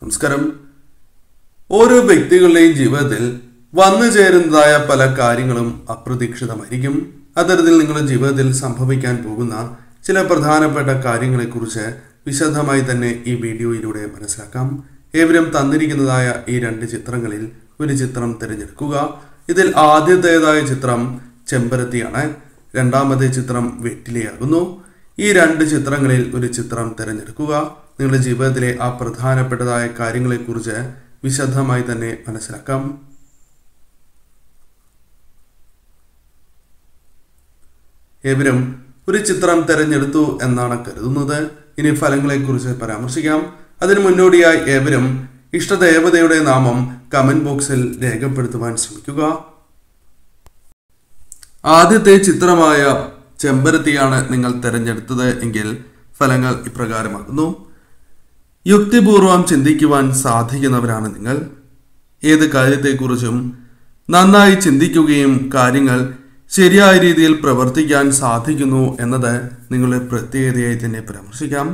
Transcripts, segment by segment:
നമസ്കാരം ഓരോ വ്യക്തികളുടെയും ജീവിതത്തിൽ വന്നു ചേരുന്നതായ പല കാര്യങ്ങളും അപ്രതീക്ഷിതമായിരിക്കും അത്തരത്തിൽ നിങ്ങളുടെ ജീവിതത്തിൽ സംഭവിക്കാൻ പോകുന്ന ചില പ്രധാനപ്പെട്ട കാര്യങ്ങളെക്കുറിച്ച് വിശദമായി തന്നെ ഈ വീഡിയോയിലൂടെ മനസ്സിലാക്കാം ഏവരും തന്നിരിക്കുന്നതായ ഈ രണ്ട് ചിത്രങ്ങളിൽ ഒരു ചിത്രം തിരഞ്ഞെടുക്കുക ഇതിൽ ആദ്യത്തേതായ ചിത്രം ചെമ്പരത്തിയാണ് രണ്ടാമത്തെ ചിത്രം വെറ്റിലയാകുന്നു ഈ രണ്ട് ചിത്രങ്ങളിൽ ഒരു ചിത്രം തിരഞ്ഞെടുക്കുക നിങ്ങളുടെ ജീവിതത്തിലെ ആ പ്രധാനപ്പെട്ടതായ കാര്യങ്ങളെക്കുറിച്ച് വിശദമായി തന്നെ മനസ്സിലാക്കാം ഏവരും ഒരു ചിത്രം തിരഞ്ഞെടുത്തു എന്നാണ് കരുതുന്നത് ഇനി ഫലങ്ങളെക്കുറിച്ച് പരാമർശിക്കാം അതിനു മുന്നോടിയായി ഏവരും ഇഷ്ടദേവതയുടെ നാമം കമന്റ് ബോക്സിൽ രേഖപ്പെടുത്തുവാൻ ശ്രമിക്കുക ആദ്യത്തെ ചിത്രമായ ചെമ്പരത്തിയാണ് നിങ്ങൾ തിരഞ്ഞെടുത്തത് എങ്കിൽ ഫലങ്ങൾ ഇപ്രകാരമാകുന്നു യുക്തിപൂർവം ചിന്തിക്കുവാൻ സാധിക്കുന്നവരാണ് നിങ്ങൾ ഏത് കാര്യത്തെക്കുറിച്ചും നന്നായി ചിന്തിക്കുകയും കാര്യങ്ങൾ ശരിയായ രീതിയിൽ പ്രവർത്തിക്കാൻ സാധിക്കുന്നു എന്നത് നിങ്ങളുടെ പ്രത്യേകതയായി തന്നെ പരാമർശിക്കാം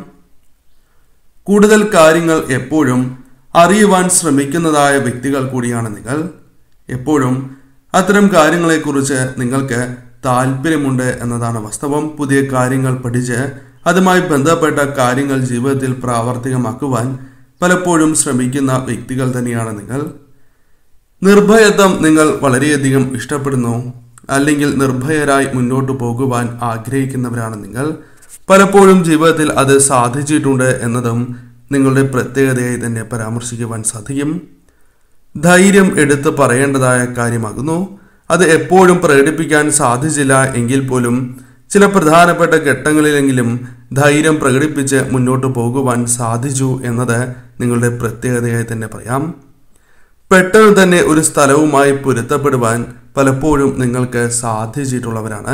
കൂടുതൽ കാര്യങ്ങൾ എപ്പോഴും അറിയുവാൻ ശ്രമിക്കുന്നതായ വ്യക്തികൾ കൂടിയാണ് നിങ്ങൾ എപ്പോഴും അത്തരം കാര്യങ്ങളെക്കുറിച്ച് നിങ്ങൾക്ക് താല്പര്യമുണ്ട് എന്നതാണ് വാസ്തവം പുതിയ കാര്യങ്ങൾ പഠിച്ച് അതുമായി ബന്ധപ്പെട്ട കാര്യങ്ങൾ ജീവിതത്തിൽ പ്രാവർത്തികമാക്കുവാൻ പലപ്പോഴും ശ്രമിക്കുന്ന വ്യക്തികൾ തന്നെയാണ് നിങ്ങൾ നിർഭയത്വം നിങ്ങൾ വളരെയധികം ഇഷ്ടപ്പെടുന്നു അല്ലെങ്കിൽ നിർഭയരായി മുന്നോട്ട് പോകുവാൻ ആഗ്രഹിക്കുന്നവരാണ് നിങ്ങൾ പലപ്പോഴും ജീവിതത്തിൽ അത് സാധിച്ചിട്ടുണ്ട് എന്നതും നിങ്ങളുടെ പ്രത്യേകതയായി തന്നെ പരാമർശിക്കുവാൻ സാധിക്കും ധൈര്യം എടുത്ത് പറയേണ്ടതായ കാര്യമാകുന്നു അത് എപ്പോഴും പ്രകടിപ്പിക്കാൻ സാധിച്ചില്ല എങ്കിൽ പോലും ചില പ്രധാനപ്പെട്ട ഘട്ടങ്ങളിലെങ്കിലും ധൈര്യം പ്രകടിപ്പിച്ച് മുന്നോട്ട് പോകുവാൻ സാധിച്ചു എന്നത് നിങ്ങളുടെ പ്രത്യേകതയായി തന്നെ പറയാം പെട്ടെന്ന് തന്നെ ഒരു സ്ഥലവുമായി പൊരുത്തപ്പെടുവാൻ പലപ്പോഴും നിങ്ങൾക്ക് സാധിച്ചിട്ടുള്ളവരാണ്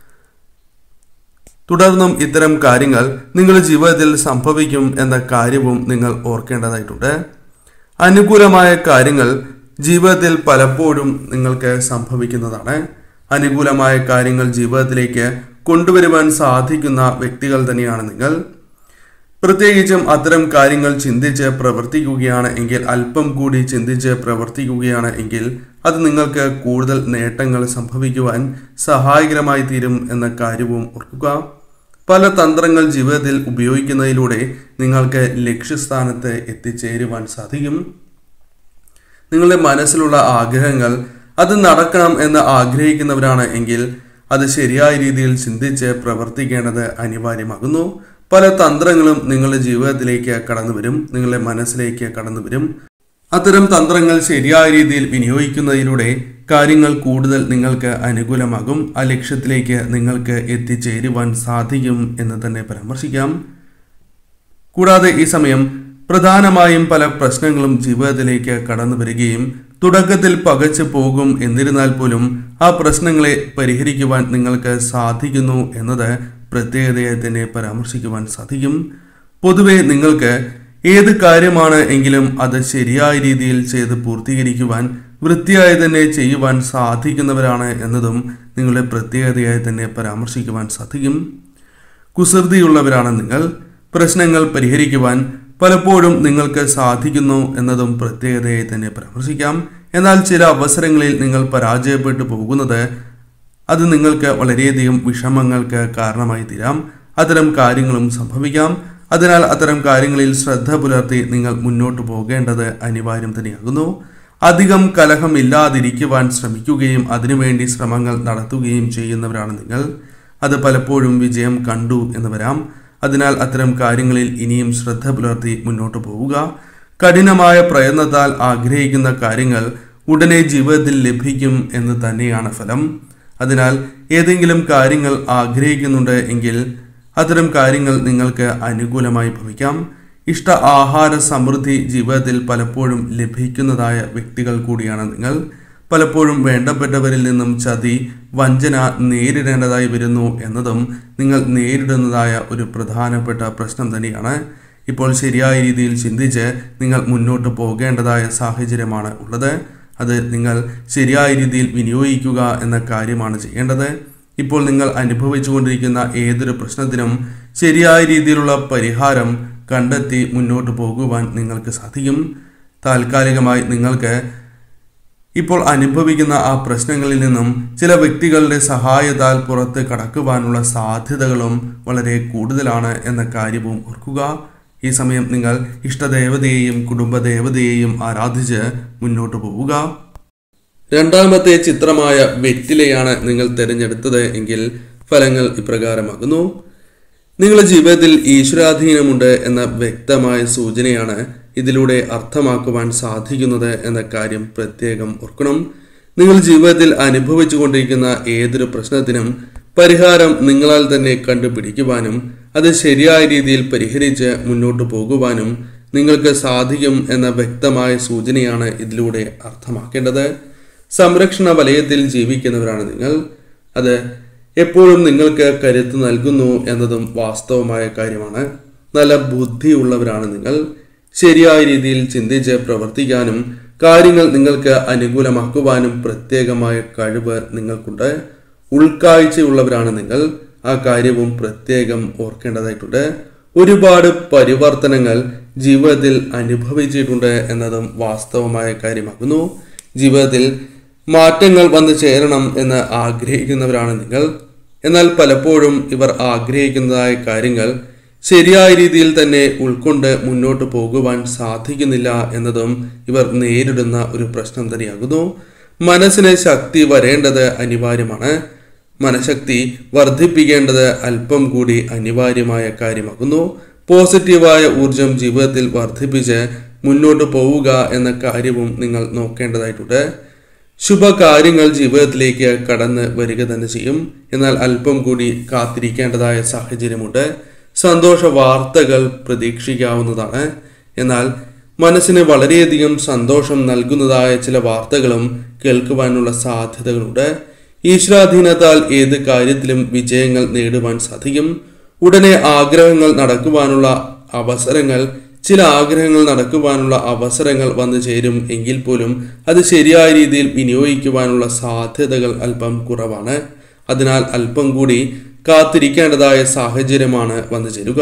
തുടർന്നും ഇത്തരം കാര്യങ്ങൾ നിങ്ങളുടെ ജീവിതത്തിൽ സംഭവിക്കും എന്ന കാര്യവും നിങ്ങൾ ഓർക്കേണ്ടതായിട്ടുണ്ട് അനുകൂലമായ കാര്യങ്ങൾ ജീവിതത്തിൽ പലപ്പോഴും നിങ്ങൾക്ക് സംഭവിക്കുന്നതാണ് അനുകൂലമായ കാര്യങ്ങൾ ജീവിതത്തിലേക്ക് കൊണ്ടുവരുവാൻ സാധിക്കുന്ന വ്യക്തികൾ തന്നെയാണ് നിങ്ങൾ പ്രത്യേകിച്ചും അത്തരം കാര്യങ്ങൾ ചിന്തിച്ച് പ്രവർത്തിക്കുകയാണ് എങ്കിൽ അല്പം കൂടി ചിന്തിച്ച് പ്രവർത്തിക്കുകയാണ് എങ്കിൽ അത് നിങ്ങൾക്ക് കൂടുതൽ നേട്ടങ്ങൾ സംഭവിക്കുവാൻ സഹായകരമായി തീരും എന്ന കാര്യവും ഓർക്കുക പല തന്ത്രങ്ങൾ ജീവിതത്തിൽ ഉപയോഗിക്കുന്നതിലൂടെ നിങ്ങൾക്ക് ലക്ഷ്യസ്ഥാനത്ത് എത്തിച്ചേരുവാൻ സാധിക്കും നിങ്ങളുടെ മനസ്സിലുള്ള ആഗ്രഹങ്ങൾ അത് നടക്കണം എന്ന് ആഗ്രഹിക്കുന്നവരാണ് എങ്കിൽ അത് ശരിയായ രീതിയിൽ ചിന്തിച്ച് പ്രവർത്തിക്കേണ്ടത് അനിവാര്യമാകുന്നു പല തന്ത്രങ്ങളും നിങ്ങളുടെ ജീവിതത്തിലേക്ക് കടന്നു വരും നിങ്ങളുടെ മനസ്സിലേക്ക് കടന്നു വരും അത്തരം തന്ത്രങ്ങൾ ശരിയായ രീതിയിൽ വിനിയോഗിക്കുന്നതിലൂടെ കാര്യങ്ങൾ കൂടുതൽ നിങ്ങൾക്ക് അനുകൂലമാകും ആ ലക്ഷ്യത്തിലേക്ക് നിങ്ങൾക്ക് എത്തിച്ചേരുവാൻ സാധിക്കും എന്ന് തന്നെ പരാമർശിക്കാം കൂടാതെ ഈ സമയം പ്രധാനമായും പല പ്രശ്നങ്ങളും ജീവിതത്തിലേക്ക് കടന്നു വരികയും തുടക്കത്തിൽ പകച്ചു പോകും എന്നിരുന്നാൽ പോലും ആ പ്രശ്നങ്ങളെ പരിഹരിക്കുവാൻ നിങ്ങൾക്ക് സാധിക്കുന്നു എന്നത് പ്രത്യേകതയായി തന്നെ പരാമർശിക്കുവാൻ സാധിക്കും പൊതുവെ നിങ്ങൾക്ക് ഏത് കാര്യമാണ് എങ്കിലും അത് ശരിയായ രീതിയിൽ ചെയ്ത് പൂർത്തീകരിക്കുവാൻ വൃത്തിയായി തന്നെ ചെയ്യുവാൻ സാധിക്കുന്നവരാണ് എന്നതും നിങ്ങളുടെ പ്രത്യേകതയായി തന്നെ പരാമർശിക്കുവാൻ സാധിക്കും കുസൃതിയുള്ളവരാണ് നിങ്ങൾ പ്രശ്നങ്ങൾ പരിഹരിക്കുവാൻ പലപ്പോഴും നിങ്ങൾക്ക് സാധിക്കുന്നു എന്നതും പ്രത്യേകതയായി തന്നെ പരാമർശിക്കാം എന്നാൽ ചില അവസരങ്ങളിൽ നിങ്ങൾ പരാജയപ്പെട്ടു പോകുന്നത് അത് നിങ്ങൾക്ക് വളരെയധികം വിഷമങ്ങൾക്ക് കാരണമായി തീരാം അത്തരം കാര്യങ്ങളും സംഭവിക്കാം അതിനാൽ അത്തരം കാര്യങ്ങളിൽ ശ്രദ്ധ പുലർത്തി നിങ്ങൾ മുന്നോട്ട് പോകേണ്ടത് അനിവാര്യം തന്നെയാകുന്നു അധികം കലഹം ഇല്ലാതിരിക്കുവാൻ ശ്രമിക്കുകയും അതിനുവേണ്ടി ശ്രമങ്ങൾ നടത്തുകയും ചെയ്യുന്നവരാണ് നിങ്ങൾ അത് പലപ്പോഴും വിജയം കണ്ടു എന്ന് വരാം അതിനാൽ അത്തരം കാര്യങ്ങളിൽ ഇനിയും ശ്രദ്ധ പുലർത്തി മുന്നോട്ട് പോവുക കഠിനമായ പ്രയത്നത്താൽ ആഗ്രഹിക്കുന്ന കാര്യങ്ങൾ ഉടനെ ജീവിതത്തിൽ ലഭിക്കും എന്ന് തന്നെയാണ് ഫലം അതിനാൽ ഏതെങ്കിലും കാര്യങ്ങൾ ആഗ്രഹിക്കുന്നുണ്ട് എങ്കിൽ അത്തരം കാര്യങ്ങൾ നിങ്ങൾക്ക് അനുകൂലമായി ഭവിക്കാം ഇഷ്ട ആഹാര സമൃദ്ധി ജീവിതത്തിൽ പലപ്പോഴും ലഭിക്കുന്നതായ വ്യക്തികൾ കൂടിയാണ് നിങ്ങൾ പലപ്പോഴും വേണ്ടപ്പെട്ടവരിൽ നിന്നും ചതി വഞ്ചന നേരിടേണ്ടതായി വരുന്നു എന്നതും നിങ്ങൾ നേരിടുന്നതായ ഒരു പ്രധാനപ്പെട്ട പ്രശ്നം തന്നെയാണ് ഇപ്പോൾ ശരിയായ രീതിയിൽ ചിന്തിച്ച് നിങ്ങൾ മുന്നോട്ട് പോകേണ്ടതായ സാഹചര്യമാണ് ഉള്ളത് അത് നിങ്ങൾ ശരിയായ രീതിയിൽ വിനിയോഗിക്കുക എന്ന കാര്യമാണ് ചെയ്യേണ്ടത് ഇപ്പോൾ നിങ്ങൾ അനുഭവിച്ചുകൊണ്ടിരിക്കുന്ന ഏതൊരു പ്രശ്നത്തിനും ശരിയായ രീതിയിലുള്ള പരിഹാരം കണ്ടെത്തി മുന്നോട്ട് പോകുവാൻ നിങ്ങൾക്ക് സാധിക്കും താൽക്കാലികമായി നിങ്ങൾക്ക് ഇപ്പോൾ അനുഭവിക്കുന്ന ആ പ്രശ്നങ്ങളിൽ നിന്നും ചില വ്യക്തികളുടെ സഹായത്താൽ പുറത്ത് കടക്കുവാനുള്ള സാധ്യതകളും വളരെ കൂടുതലാണ് എന്ന കാര്യവും ഓർക്കുക ഈ സമയം നിങ്ങൾ ഇഷ്ടദേവതയെയും കുടുംബദേവതയെയും ആരാധിച്ച് മുന്നോട്ട് പോവുക രണ്ടാമത്തെ ചിത്രമായ വെറ്റിലയാണ് നിങ്ങൾ തിരഞ്ഞെടുത്തത് എങ്കിൽ ഫലങ്ങൾ ഇപ്രകാരമാകുന്നു നിങ്ങളുടെ ജീവിതത്തിൽ ഈശ്വരാധീനമുണ്ട് എന്ന വ്യക്തമായ സൂചനയാണ് ഇതിലൂടെ അർത്ഥമാക്കുവാൻ സാധിക്കുന്നത് എന്ന കാര്യം പ്രത്യേകം ഓർക്കണം നിങ്ങൾ ജീവിതത്തിൽ അനുഭവിച്ചുകൊണ്ടിരിക്കുന്ന ഏതൊരു പ്രശ്നത്തിനും പരിഹാരം നിങ്ങളാൽ തന്നെ കണ്ടുപിടിക്കുവാനും അത് ശരിയായ രീതിയിൽ പരിഹരിച്ച് മുന്നോട്ട് പോകുവാനും നിങ്ങൾക്ക് സാധിക്കും എന്ന വ്യക്തമായ സൂചനയാണ് ഇതിലൂടെ അർത്ഥമാക്കേണ്ടത് സംരക്ഷണ വലയത്തിൽ ജീവിക്കുന്നവരാണ് നിങ്ങൾ അത് എപ്പോഴും നിങ്ങൾക്ക് കരുത്ത് നൽകുന്നു എന്നതും വാസ്തവമായ കാര്യമാണ് നല്ല ബുദ്ധിയുള്ളവരാണ് നിങ്ങൾ ശരിയായ രീതിയിൽ ചിന്തിച്ച് പ്രവർത്തിക്കാനും കാര്യങ്ങൾ നിങ്ങൾക്ക് അനുകൂലമാക്കുവാനും പ്രത്യേകമായ കഴിവ് നിങ്ങൾക്കുണ്ട് ഉൾക്കാഴ്ചയുള്ളവരാണ് നിങ്ങൾ ആ കാര്യവും പ്രത്യേകം ഓർക്കേണ്ടതായിട്ടുണ്ട് ഒരുപാട് പരിവർത്തനങ്ങൾ ജീവിതത്തിൽ അനുഭവിച്ചിട്ടുണ്ട് എന്നതും വാസ്തവമായ കാര്യമാകുന്നു ജീവിതത്തിൽ മാറ്റങ്ങൾ വന്നു ചേരണം എന്ന് ആഗ്രഹിക്കുന്നവരാണ് നിങ്ങൾ എന്നാൽ പലപ്പോഴും ഇവർ ആഗ്രഹിക്കുന്നതായ കാര്യങ്ങൾ ശരിയായ രീതിയിൽ തന്നെ ഉൾക്കൊണ്ട് മുന്നോട്ട് പോകുവാൻ സാധിക്കുന്നില്ല എന്നതും ഇവർ നേരിടുന്ന ഒരു പ്രശ്നം തന്നെയാകുന്നു മനസ്സിന് ശക്തി വരേണ്ടത് അനിവാര്യമാണ് മനഃശക്തി വർദ്ധിപ്പിക്കേണ്ടത് അല്പം കൂടി അനിവാര്യമായ കാര്യമാകുന്നു പോസിറ്റീവായ ഊർജം ജീവിതത്തിൽ വർദ്ധിപ്പിച്ച് മുന്നോട്ട് പോവുക എന്ന കാര്യവും നിങ്ങൾ നോക്കേണ്ടതായിട്ടുണ്ട് ശുഭകാര്യങ്ങൾ ജീവിതത്തിലേക്ക് കടന്ന് വരിക തന്നെ ചെയ്യും എന്നാൽ അല്പം കൂടി കാത്തിരിക്കേണ്ടതായ സാഹചര്യമുണ്ട് സന്തോഷ വാർത്തകൾ പ്രതീക്ഷിക്കാവുന്നതാണ് എന്നാൽ മനസ്സിന് വളരെയധികം സന്തോഷം നൽകുന്നതായ ചില വാർത്തകളും കേൾക്കുവാനുള്ള സാധ്യതകളുണ്ട് ഈശ്വരാധീനത്താൽ ഏത് കാര്യത്തിലും വിജയങ്ങൾ നേടുവാൻ സാധിക്കും ഉടനെ ആഗ്രഹങ്ങൾ നടക്കുവാനുള്ള അവസരങ്ങൾ ചില ആഗ്രഹങ്ങൾ നടക്കുവാനുള്ള അവസരങ്ങൾ വന്നു ചേരും എങ്കിൽ പോലും അത് ശരിയായ രീതിയിൽ വിനിയോഗിക്കുവാനുള്ള സാധ്യതകൾ അല്പം കുറവാണ് അതിനാൽ അല്പം കൂടി കാത്തിരിക്കേണ്ടതായ സാഹചര്യമാണ് വന്നു ചേരുക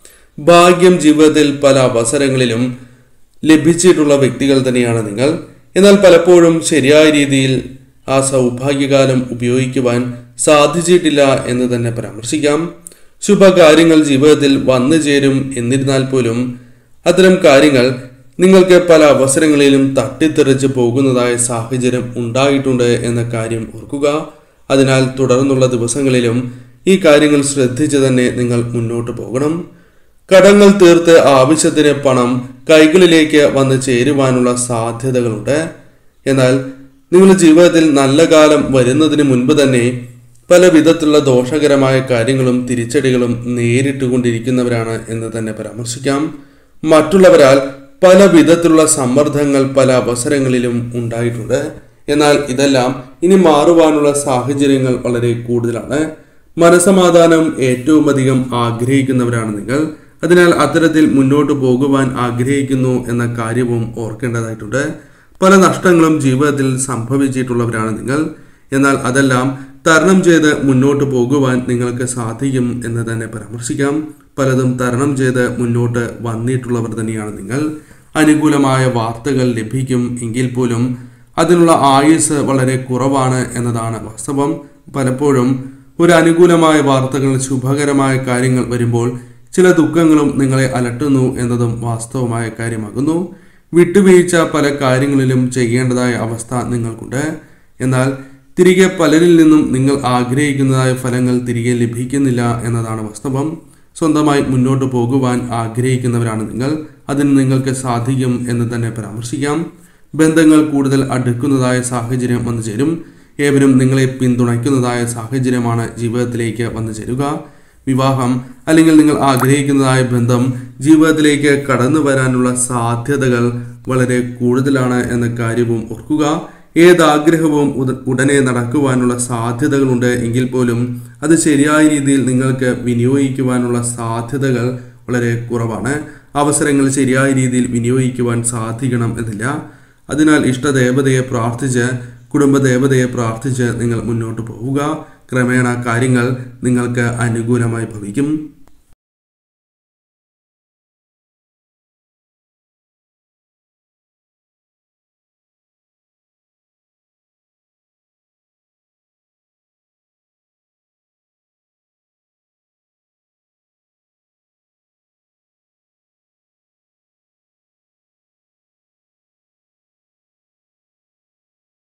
ഭാഗ്യം ജീവിതത്തിൽ പല അവസരങ്ങളിലും ലഭിച്ചിട്ടുള്ള വ്യക്തികൾ തന്നെയാണ് നിങ്ങൾ എന്നാൽ പലപ്പോഴും ശരിയായ രീതിയിൽ ആ സൗഭാഗ്യകാലം ഉപയോഗിക്കുവാൻ സാധിച്ചിട്ടില്ല എന്ന് തന്നെ പരാമർശിക്കാം ശുഭകാര്യങ്ങൾ ജീവിതത്തിൽ വന്നു ചേരും എന്നിരുന്നാൽ പോലും അത്തരം കാര്യങ്ങൾ നിങ്ങൾക്ക് പല അവസരങ്ങളിലും തട്ടിത്തെറിച്ച് പോകുന്നതായ സാഹചര്യം ഉണ്ടായിട്ടുണ്ട് എന്ന കാര്യം ഓർക്കുക അതിനാൽ തുടർന്നുള്ള ദിവസങ്ങളിലും ഈ കാര്യങ്ങൾ ശ്രദ്ധിച്ച് തന്നെ നിങ്ങൾ മുന്നോട്ട് പോകണം കടങ്ങൾ തീർത്ത് ആവശ്യത്തിന് പണം കൈകളിലേക്ക് വന്ന് ചേരുവാനുള്ള സാധ്യതകളുണ്ട് എന്നാൽ നിങ്ങളുടെ ജീവിതത്തിൽ നല്ല കാലം വരുന്നതിന് മുൻപ് തന്നെ പല വിധത്തിലുള്ള ദോഷകരമായ കാര്യങ്ങളും തിരിച്ചടികളും നേരിട്ടുകൊണ്ടിരിക്കുന്നവരാണ് എന്ന് തന്നെ പരാമർശിക്കാം മറ്റുള്ളവരാൽ പല വിധത്തിലുള്ള സമ്മർദ്ദങ്ങൾ പല അവസരങ്ങളിലും ഉണ്ടായിട്ടുണ്ട് എന്നാൽ ഇതെല്ലാം ഇനി മാറുവാനുള്ള സാഹചര്യങ്ങൾ വളരെ കൂടുതലാണ് മനസമാധാനം ഏറ്റവും അധികം ആഗ്രഹിക്കുന്നവരാണ് നിങ്ങൾ അതിനാൽ അത്തരത്തിൽ മുന്നോട്ട് പോകുവാൻ ആഗ്രഹിക്കുന്നു എന്ന കാര്യവും ഓർക്കേണ്ടതായിട്ടുണ്ട് പല നഷ്ടങ്ങളും ജീവിതത്തിൽ സംഭവിച്ചിട്ടുള്ളവരാണ് നിങ്ങൾ എന്നാൽ അതെല്ലാം തരണം ചെയ്ത് മുന്നോട്ട് പോകുവാൻ നിങ്ങൾക്ക് സാധിക്കും എന്ന് തന്നെ പരാമർശിക്കാം പലതും തരണം ചെയ്ത് മുന്നോട്ട് വന്നിട്ടുള്ളവർ തന്നെയാണ് നിങ്ങൾ അനുകൂലമായ വാർത്തകൾ ലഭിക്കും എങ്കിൽ പോലും അതിനുള്ള ആയുസ് വളരെ കുറവാണ് എന്നതാണ് വാസ്തവം പലപ്പോഴും ഒരു അനുകൂലമായ വാർത്തകൾ ശുഭകരമായ കാര്യങ്ങൾ വരുമ്പോൾ ചില ദുഃഖങ്ങളും നിങ്ങളെ അലട്ടുന്നു എന്നതും വാസ്തവമായ കാര്യമാകുന്നു വിട്ടുവീഴ്ച പല കാര്യങ്ങളിലും ചെയ്യേണ്ടതായ അവസ്ഥ നിങ്ങൾക്കുണ്ട് എന്നാൽ തിരികെ പലരിൽ നിന്നും നിങ്ങൾ ആഗ്രഹിക്കുന്നതായ ഫലങ്ങൾ തിരികെ ലഭിക്കുന്നില്ല എന്നതാണ് വാസ്തവം സ്വന്തമായി മുന്നോട്ട് പോകുവാൻ ആഗ്രഹിക്കുന്നവരാണ് നിങ്ങൾ അതിന് നിങ്ങൾക്ക് സാധിക്കും എന്ന് തന്നെ പരാമർശിക്കാം ബന്ധങ്ങൾ കൂടുതൽ അടുക്കുന്നതായ സാഹചര്യം വന്നു ചേരും ഏവരും നിങ്ങളെ പിന്തുണയ്ക്കുന്നതായ സാഹചര്യമാണ് ജീവിതത്തിലേക്ക് വന്നു ചേരുക വിവാഹം അല്ലെങ്കിൽ നിങ്ങൾ ആഗ്രഹിക്കുന്നതായ ബന്ധം ജീവിതത്തിലേക്ക് കടന്നു വരാനുള്ള സാധ്യതകൾ വളരെ കൂടുതലാണ് എന്ന കാര്യവും ഓർക്കുക ഏത് ആഗ്രഹവും ഉട- ഉടനെ നടക്കുവാനുള്ള സാധ്യതകളുണ്ട് എങ്കിൽ പോലും അത് ശരിയായ രീതിയിൽ നിങ്ങൾക്ക് വിനിയോഗിക്കുവാനുള്ള സാധ്യതകൾ വളരെ കുറവാണ് അവസരങ്ങൾ ശരിയായ രീതിയിൽ വിനിയോഗിക്കുവാൻ സാധിക്കണം എന്നില്ല അതിനാൽ ഇഷ്ടദേവതയെ പ്രാർത്ഥിച്ച് കുടുംബദേവതയെ പ്രാർത്ഥിച്ച് നിങ്ങൾ മുന്നോട്ട് പോവുക ക്രമേണ കാര്യങ്ങൾ നിങ്ങൾക്ക് അനുകൂലമായി ഭവിക്കും